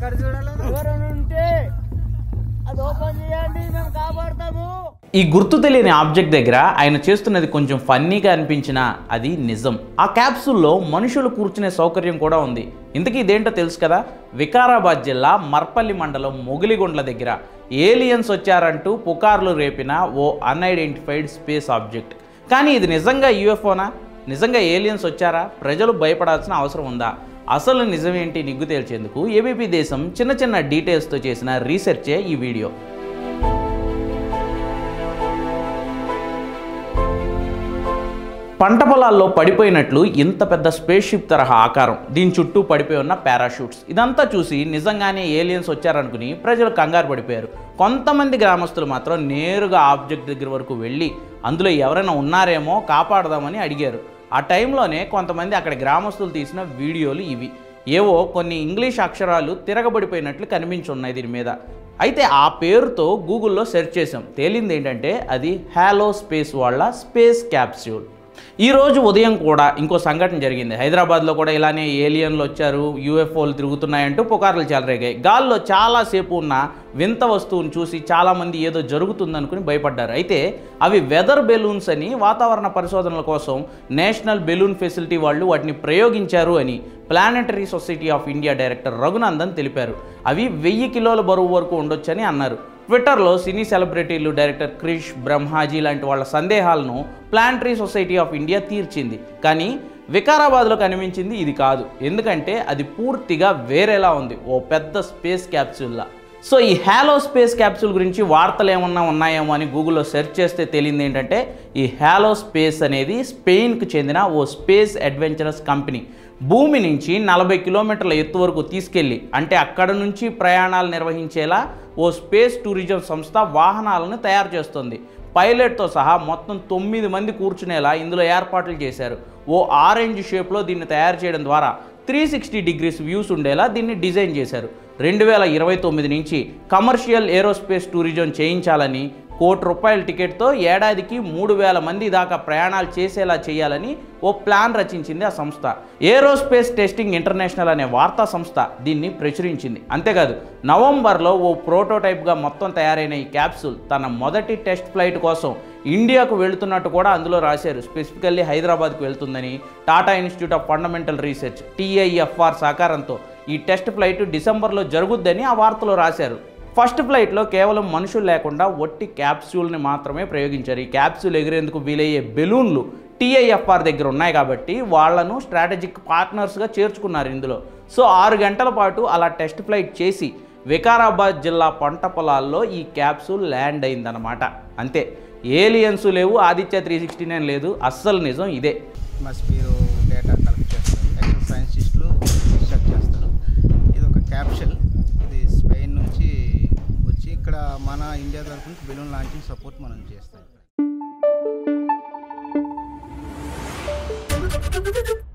ఎక్కడ చూడాలి ఎవరైనా ఉంటే అది ఓపెన్ చేయండి మేము కాపాడతాము ఈ గుర్తు తెలియని ఆబ్జెక్ట్ దగ్గర ఆయన చేస్తున్నది కొంచెం ఫన్నీగా అనిపించినా అది నిజం ఆ క్యాప్సూల్లో మనుషులు కూర్చునే సౌకర్యం కూడా ఉంది ఇంతకీ ఇదేంటో తెలుసు కదా వికారాబాద్ జిల్లా మర్పల్లి మండలం మొగిలిగొండ్ల దగ్గర ఏలియన్స్ వచ్చారంటూ పుకార్లు రేపిన ఓ అన్ఐడెంటిఫైడ్ స్పేస్ ఆబ్జెక్ట్ కానీ ఇది నిజంగా యూఎఫ్ఓనా నిజంగా ఏలియన్స్ వచ్చారా ప్రజలు భయపడాల్సిన అవసరం ఉందా అసలు నిజమేంటి నిగ్గు తేల్చేందుకు ఏబీపీ దేశం చిన్న చిన్న డీటెయిల్స్తో చేసిన రీసెర్చే ఈ వీడియో పంట పొలాల్లో పడిపోయినట్లు ఇంత పెద్ద స్పేస్ షిప్ తరహా ఆకారం దీని చుట్టూ పడిపోయి ఉన్న పారాషూట్స్ ఇదంతా చూసి నిజంగానే ఏలియన్స్ వచ్చారనుకుని ప్రజలు కంగారు పడిపోయారు కొంతమంది గ్రామస్తులు మాత్రం నేరుగా ఆబ్జెక్ట్ దగ్గర వరకు వెళ్ళి అందులో ఎవరైనా ఉన్నారేమో కాపాడదామని అడిగారు ఆ టైంలోనే కొంతమంది అక్కడ గ్రామస్తులు తీసిన వీడియోలు ఇవి ఏవో కొన్ని ఇంగ్లీష్ అక్షరాలు తిరగబడిపోయినట్లు కనిపించున్నాయి దీని మీద అయితే ఆ పేరుతో గూగుల్లో సెర్చ్ చేసాం తేలింది ఏంటంటే అది హ్యాలో స్పేస్ వాళ్ళ స్పేస్ క్యాప్స్యూల్ ఈ రోజు ఉదయం కూడా ఇంకో సంఘటన జరిగింది హైదరాబాద్లో కూడా ఇలానే ఏలియన్లు వచ్చారు యూఎఫ్ఓలు తిరుగుతున్నాయంటూ పుకార్లు చెలరేగాయి గాల్లో చాలాసేపు ఉన్న వింత వస్తువును చూసి చాలామంది ఏదో జరుగుతుందనుకుని భయపడ్డారు అయితే అవి వెదర్ బెలూన్స్ అని వాతావరణ పరిశోధనల కోసం నేషనల్ బెలూన్ ఫెసిలిటీ వాళ్ళు వాటిని ప్రయోగించారు అని planetary society of India director Raghunandan తెలిపారు అవి వెయ్యి కిలోల బరువు వరకు ఉండొచ్చని అన్నారు ట్విట్టర్లో సినీ సెలబ్రిటీలు డైరెక్టర్ క్రిష్ బ్రహ్మాజీ లాంటి వాళ్ళ సందేహాలను ప్లాంటరీ సొసైటీ ఆఫ్ ఇండియా తీర్చింది కానీ వికారాబాద్లో కనిపించింది ఇది కాదు ఎందుకంటే అది పూర్తిగా వేరేలా ఉంది ఓ పెద్ద స్పేస్ క్యాప్సూల్లా సో ఈ హ్యాలో స్పేస్ క్యాప్సూల్ గురించి వార్తలు ఏమన్నా ఉన్నాయేమో అని గూగుల్లో సెర్చ్ చేస్తే తెలియంది ఏంటంటే ఈ హ్యాలో స్పేస్ అనేది స్పెయిన్కు చెందిన ఓ స్పేస్ అడ్వెంచరస్ కంపెనీ భూమి నుంచి నలభై కిలోమీటర్ల ఎత్తు వరకు తీసుకెళ్ళి అంటే అక్కడ నుంచి ప్రయాణాలు నిర్వహించేలా ఓ స్పేస్ టూరిజం సంస్థ వాహనాలను తయారు చేస్తుంది పైలట్తో సహా మొత్తం తొమ్మిది మంది కూర్చునేలా ఇందులో ఏర్పాట్లు చేశారు ఓ ఆరెంజ్ షేప్లో దీన్ని తయారు చేయడం ద్వారా త్రీ సిక్స్టీ డిగ్రీస్ వ్యూస్ ఉండేలా దీన్ని డిజైన్ చేశారు రెండు వేల ఇరవై తొమ్మిది నుంచి కమర్షియల్ ఏరోస్పేస్ టూరిజం చేయించాలని కోటి రూపాయల టికెట్తో ఏడాదికి మూడు వేల మంది దాకా ప్రయాణాలు చేసేలా చేయాలని ఓ ప్లాన్ రచించింది ఆ సంస్థ ఏరోస్పేస్ టెస్టింగ్ ఇంటర్నేషనల్ అనే వార్తా సంస్థ దీన్ని ప్రచురించింది అంతేకాదు నవంబర్లో ఓ ప్రోటోటైప్గా మొత్తం తయారైన ఈ క్యాప్సూల్ తన మొదటి టెస్ట్ ఫ్లైట్ కోసం ఇండియాకు వెళుతున్నట్టు కూడా అందులో రాశారు స్పెసిఫికల్లీ హైదరాబాద్కు వెళ్తుందని Tata institute of fundamental research TIFR సహకారంతో ఈ టెస్ట్ ఫ్లైట్ డిసెంబర్లో జరుగుద్దని ఆ వార్తలో రాశారు ఫస్ట్ ఫ్లైట్లో కేవలం మనుషులు లేకుండా ఒట్టి క్యాప్సూల్ని మాత్రమే ప్రయోగించారు ఈ క్యాప్సూల్ ఎగిరేందుకు వీలయ్యే బెలూన్లు టీఐఎఫ్ఆర్ దగ్గర ఉన్నాయి కాబట్టి వాళ్లను స్ట్రాటజిక్ పార్ట్నర్స్గా చేర్చుకున్నారు ఇందులో సో ఆరు గంటల పాటు అలా టెస్ట్ ఫ్లైట్ చేసి వికారాబాద్ జిల్లా పంట పొలాల్లో ఈ క్యాప్సూల్ ల్యాండ్ అయిందనమాట అంతే ఏలియన్స్ లేవు ఆదిత్య త్రీ సిక్స్టీ నైన్ లేదు అస్సలు నిజం ఇదే మస్ మీరు డేటా కలెక్ట్ చేస్తారు ఎక్సెల్ సైంటిస్టులు రీసెర్చ్ చేస్తారు ఇది ఒక క్యాప్షల్ ఇది స్పెయిన్ నుంచి వచ్చి ఇక్కడ మన ఇండియా తరఫు నుంచి బెలూన్ లాంచింగ్ సపోర్ట్ మనం చేస్తాం